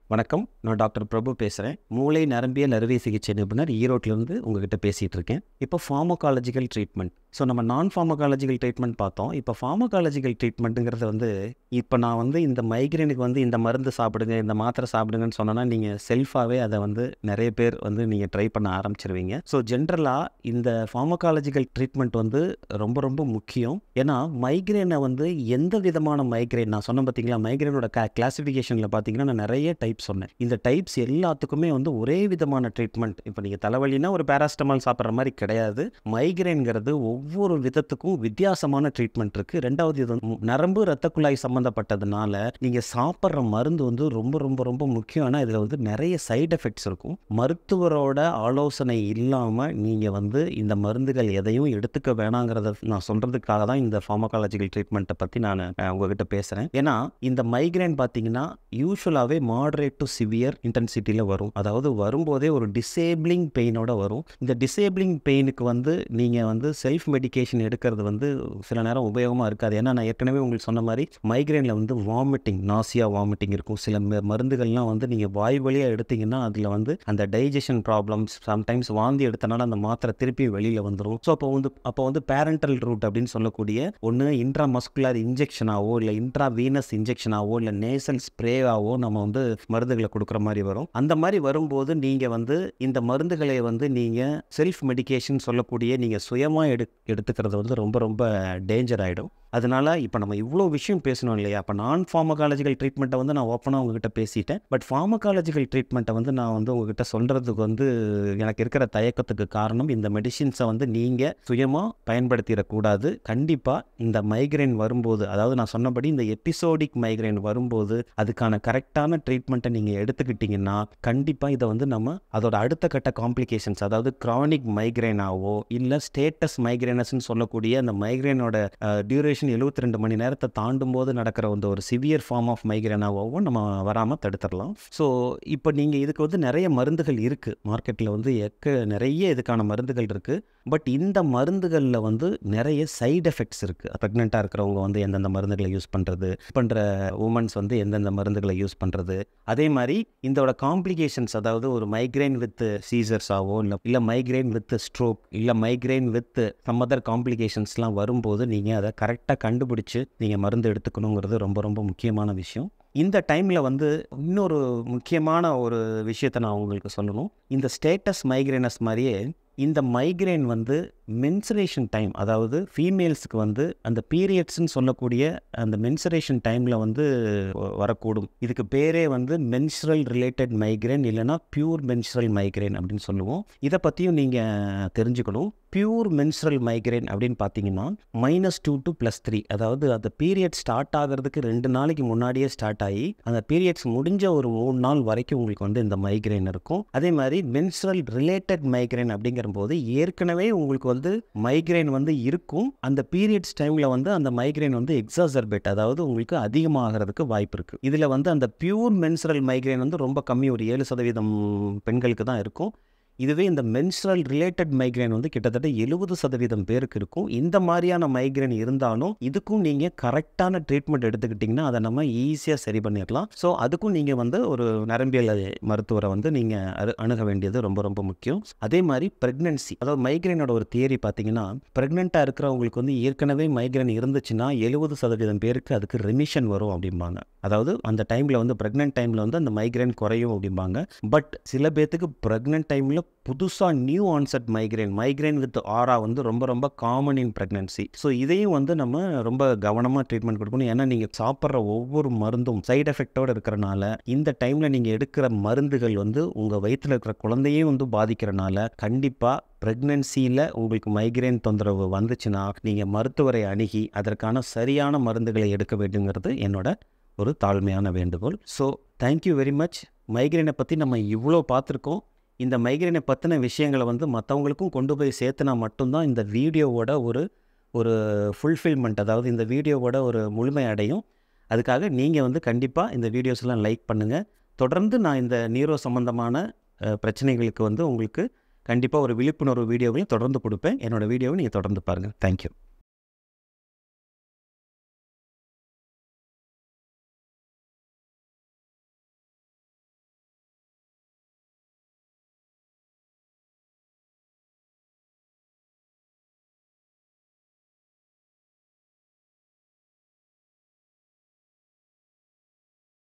வணக்கம் நான் டாக்டர் பிரபு பேசுகிறேன் மூளை நரம்பியல் அறுவை சிகிச்சை நிபுணர் ஈரோட்டிலேருந்து உங்ககிட்ட பேசிகிட்டு இருக்கேன் இப்போ ஃபார்மகாலஜிக்கல் ட்ரீட்மெண்ட் ஸோ நம்ம நான் ஃபார்மகாலஜிக்கல் ட்ரீட்மெண்ட் பார்த்தோம் இப்போ ஃபார்மகாலஜிக்கல் ட்ரீட்மெண்ட்டுங்கிறது வந்து இப்போ நான் வந்து இந்த மைக்ரேனுக்கு வந்து இந்த மருந்து சாப்பிடுங்க இந்த மாத்திரை சாப்பிடுங்கன்னு சொன்னேன்னா நீங்கள் செல்ஃபாகவே அதை வந்து நிறைய பேர் வந்து நீங்கள் ட்ரை பண்ண ஆரம்பிச்சிருவீங்க ஸோ ஜென்ரலாக இந்த ஃபார்மகாலஜிக்கல் ட்ரீட்மெண்ட் வந்து ரொம்ப ரொம்ப முக்கியம் ஏன்னா மைக்ரேனை வந்து எந்த விதமான மைக்ரேன் நான் சொன்னேன் பார்த்தீங்களா மைக்ரேனோட க கிளாசிஃபிகேஷனில் பார்த்தீங்கன்னா நான் நிறைய டைப் சொன்னேன் இந்த டைப்ஸ் எல்லாத்துக்குமே வந்து ஒரே விதமான ட்ரீட்மெண்ட் இப்போ நீங்கள் தலைவலினா ஒரு பேராஸ்டமால் சாப்பிட்ற மாதிரி கிடையாது மைக்ரேன்கிறது ஒவ்வொரு விதத்துக்கும் வித்தியாசமான ட்ரீட்மெண்ட் இருக்குது ரெண்டாவது இது வந்து நரம்பு ரத்த குழாய் சம்மந்தப்பட்டதுனால நீங்கள் சாப்பிட்ற மருந்து வந்து ரொம்ப ரொம்ப ரொம்ப முக்கியம் ஆனால் இதில் வந்து நிறைய சைடு எஃபெக்ட்ஸ் இருக்கும் மருத்துவரோட ஆலோசனை இல்லாமல் நீங்கள் வந்து இந்த மருந்துகள் எதையும் எடுத்துக்க வேணாங்கிறத நான் சொல்கிறதுக்காக தான் இந்த ஃபார்மகாலஜிக்கல் ட்ரீட்மெண்ட்டை பற்றி நான் அஹ், உங்ககிட்ட பேசுகிறேன் ஏன்னா இந்த மைக்ரேன் பார்த்தீங்கன்னா யூஸ்வலாகவே மாடரேட் டு சிவியர் இன்டென்சிட்டியில் வரும் அதாவது வரும்போதே ஒரு டிசேபிளிங் பெயினோட வரும் இந்த டிசேபிளிங் பெயினுக்கு வந்து நீங்கள் வந்து செல்ஃப் மெடிகேஷன் எடுக்கிறது வந்து சில நேரம் உபயோகமாக இருக்காது ஏன்னா நான் ஏற்கனவே உங்களுக்கு சொன்ன மாதிரி மைக்ரேனில் வந்து வாமிட்டிங் நாசியா வாமிட்டிங் இருக்கும் சில ம- மருந்துகள்லாம் வந்து நீங்கள் வாய் வழியாக எடுத்தீங்கன்னா அதில் வந்து அந்த டைஜஷன் ப்ராப்ளம்ஸ் சம்டைம்ஸ் வாந்தி எடுத்தனால அந்த மாத்திரை திருப்பி வெளியில் வந்துடும் ஸோ அப்போ வந்து அப்போ வந்து பேரண்டல் ரூட் அப்படின்னு சொல்லக்கூடிய ஒன்று இன்ட்ரா மஸ்குலர் இன்ஜெக்ஷனாவோ இல்லை இன்ட்ரா வீனஸ் இன்ஜெக்ஷனாவோ இல்லை நேசல் ஸ்ப்ரேவாவோ நம்ம வந்து மருந்துகளை கொடுக்குற மாதிரி வரும் அந்த மாதிரி வரும்போது நீங்கள் வந்து இந்த மருந்துகளை வந்து நீங்கள் செல்ஃப் மெடிகேஷன் சொல்லக்கூடிய நீங்கள் சுயமாக எடு எடுத்துக்கிறது வந்து ரொம்ப ரொம்ப டேஞ்சர் ஆகிடும் அதனால இப்போ நம்ம இவ்வளோ விஷயம் பேசணும் இல்லையா அப்போ நான் ஃபார்மகாலஜிக்கல் ட்ரீட்மெண்ட்டை வந்து நான் ஓப்பனாக உங்ககிட்ட பேசிட்டேன் பட் ஃபார்மகாலஜிக்கல் ட்ரீட்மெண்ட்டை வந்து நான் வந்து உங்ககிட்ட சொல்கிறதுக்கு வந்து எனக்கு இருக்கிற தயக்கத்துக்கு காரணம் இந்த மெடிசின்ஸை வந்து நீங்கள் சுயமாக பயன்படுத்திடக்கூடாது கண்டிப்பாக இந்த மைக்ரைன் வரும்போது அதாவது நான் சொன்னபடி இந்த எபிசோடிக் மைக்ரைன் வரும்போது அதுக்கான கரெக்டான ட்ரீட்மெண்ட்டை நீங்கள் எடுத்துக்கிட்டிங்கன்னா கண்டிப்பாக இதை வந்து நம்ம அதோட அடுத்த கட்ட காம்ப்ளிகேஷன்ஸ் அதாவது க்ரானிக் மைக்ரைனாவோ இல்லை ஸ்டேட்டஸ் மைக்ரைனஸ்ன்னு சொல்லக்கூடிய அந்த மைக்ரைனோட டியூரேஷன் 72 ரெண்டு மணி நேரத்தை தாண்டும் போது நடக்கிற வந்து ஒரு சிவியர் ஃபார்ம் ஆஃப் மைக்ரைனாவும் நம்ம வராமல் தடுத்துடலாம் ஸோ இப்போ நீங்கள் இதுக்கு வந்து நிறைய மருந்துகள் இருக்குது மார்க்கெட்டில் வந்து எக்க நிறைய இதுக்கான மருந்துகள் இருக்குது பட் இந்த மருந்துகளில் வந்து நிறைய சைடு எஃபெக்ட்ஸ் இருக்குது ப்ரெக்னெண்ட்டாக இருக்கிறவங்க வந்து எந்தெந்த மருந்துகளை யூஸ் பண்ணுறது பண்ணுற உமன்ஸ் வந்து எந்தெந்த மருந்துகளை யூஸ் பண்ணுறது அதே மாதிரி இதோட காம்ப்ளிகேஷன்ஸ் அதாவது ஒரு மைக்ரைன் வித் சீசர்ஸாவோ இல்லை இல்லை மைக்ரைன் வித் ஸ்ட்ரோக் இல்லை மைக்ரைன் வித் சம் அதர் காம்ப்ளிகேஷன்ஸ்லாம் வரும்போது நீங்கள் அதை கரெக்டாக கண்டுபிடிச்சு நீங்கள் மருந்து எடுத்துக்கணுங்கிறது ரொம்ப ரொம்ப முக்கியமான விஷயம் இந்த டைமில் வந்து இன்னொரு முக்கியமான ஒரு விஷயத்தை நான் உங்களுக்கு சொல்லணும் இந்த ஸ்டேட்டஸ் மைக்ரேனஸ் மாதிரியே இந்த மைக்ரேன் வந்து மென்சுரேஷன் டைம் அதாவது ஃபீமேல்ஸுக்கு வந்து அந்த பீரியட்ஸ்னு சொல்லக்கூடிய அந்த மென்சுரேஷன் டைமில் வந்து வ- வரக்கூடும் இதுக்கு பேரே வந்து மென்சுரல் ரிலேட்டட் மைக்ரேன் இல்லைன்னா பியூர் மென்சுரல் மைக்ரேன் அப்படின்னு சொல்லுவோம் இதை பற்றியும் நீங்கள் தெரிஞ்சுக்கணும் பியூர் மென்சுரல் மைக்ரேன் அப்படின்னு பார்த்தீங்கன்னா minus two to plus three அதாவது அந்த பீரியட் ஸ்டார்ட் ஆகிறதுக்கு ரெண்டு நாளைக்கு முன்னாடியே ஸ்டார்ட் ஆகி அந்த பீரியட்ஸ் முடிஞ்ச ஒரு மூணு நாள் வரைக்கும் உங்களுக்கு வந்து இந்த மைக்ரேன் இருக்கும் அதே மாதிரி மென்சுரல் ரிலேட்டட் மைக்ரேன் அப்படிங்கிற போது ஏற்கனவே உங்களுக்கு வந்து மைக்ரேன் வந்து இருக்கும் அந்த பீரியட்ஸ் டைமில் வந்து அந்த மைக்ரேன் வந்து எக்ஸாசர்பேட் அதாவது உங்களுக்கு அதிகமாகிறதுக்கு வாய்ப்பு இருக்குது இதில் வந்து அந்த பியூர் மென்சுரல் மைக்ரேன் வந்து ரொம்ப கம்மி ஒரு ஏழு சதவீதம் பெண்களுக்கு தான் இருக்கும் இதுவே இந்த மென்சுரல் ரிலேட்டட் மைக்ரேன் வந்து கிட்டத்தட்ட எழுபது சதவீதம் பேருக்கு இருக்கும் இந்த மாதிரியான மைக்ரேன் இருந்தாலும் இதுக்கும் நீங்கள் கரெக்டான ட்ரீட்மெண்ட் எடுத்துக்கிட்டிங்கன்னா அதை நம்ம ஈஸியாக சரி பண்ணிடலாம் ஸோ அதுக்கும் நீங்கள் வந்து ஒரு நரம்பியல் மருத்துவரை வந்து நீங்கள் அரு அணுக வேண்டியது ரொம்ப ரொம்ப முக்கியம் அதே மாதிரி ப்ரெக்னென்சி அதாவது மைக்ரேனோட ஒரு தியரி பார்த்தீங்கன்னா ப்ரெக்னெண்ட்டாக இருக்கிறவங்களுக்கு வந்து ஏற்கனவே மைக்ரேன் இருந்துச்சுன்னா எழுபது சதவீதம் பேருக்கு அதுக்கு ரெமிஷன் வரும் அப்படிம்பாங்க அதாவது அந்த டைமில் வந்து ப்ரெக்னென்ட் டைமில் வந்து அந்த மைக்ரேன் குறையும் அப்படிம்பாங்க பட் சில பேர்த்துக்கு ப்ரெக்னென்ட் டைமில் புதுசாக new onset migraine migraine with aura வந்து ரொம்ப ரொம்ப காமன் இன் ப்ரெக்னென்சி ஸோ இதையும் வந்து நம்ம ரொம்ப கவனமாக ட்ரீட்மெண்ட் கொடுக்கணும் ஏன்னா நீங்கள் சாப்பிட்ற ஒவ்வொரு மருந்தும் சைடு எஃபெக்டோடு இருக்கிறனால இந்த டைமில் நீங்கள் எடுக்கிற மருந்துகள் வந்து உங்கள் வயிற்றில் இருக்கிற குழந்தையும் வந்து பாதிக்கிறனால கண்டிப்பாக ப்ரெக்னென்சியில் உங்களுக்கு மைக்ரேன் தொந்தரவு வந்துச்சுன்னா நீங்கள் மருத்துவரை அணுகி அதற்கான சரியான மருந்துகளை எடுக்க வேண்டுங்கிறது என்னோட ஒரு தாழ்மையான வேண்டுகோள் ஸோ தேங்க்யூ வெரி மச் மைக்ரேனை பற்றி நம்ம இவ்வளோ பார்த்துருக்கோம் இந்த மைக்ரேனை பற்றின விஷயங்களை வந்து மற்றவங்களுக்கும் கொண்டு போய் சேர்த்துனா மட்டும்தான் இந்த வீடியோவோட ஒரு ஒரு ஃபுல்ஃபில்மெண்ட் அதாவது இந்த வீடியோவோட ஒரு முழுமை அடையும் அதுக்காக நீங்கள் வந்து கண்டிப்பாக இந்த வீடியோஸ்லாம் லைக் பண்ணுங்கள் தொடர்ந்து நான் இந்த நீரோ சம்பந்தமான அஹ், பிரச்சனைகளுக்கு வந்து உங்களுக்கு கண்டிப்பாக ஒரு விழிப்புணர்வு வீடியோவையும் தொடர்ந்து கொடுப்பேன் என்னோடய வீடியோவை நீங்கள் தொடர்ந்து பாருங்கள் தேங்க்யூ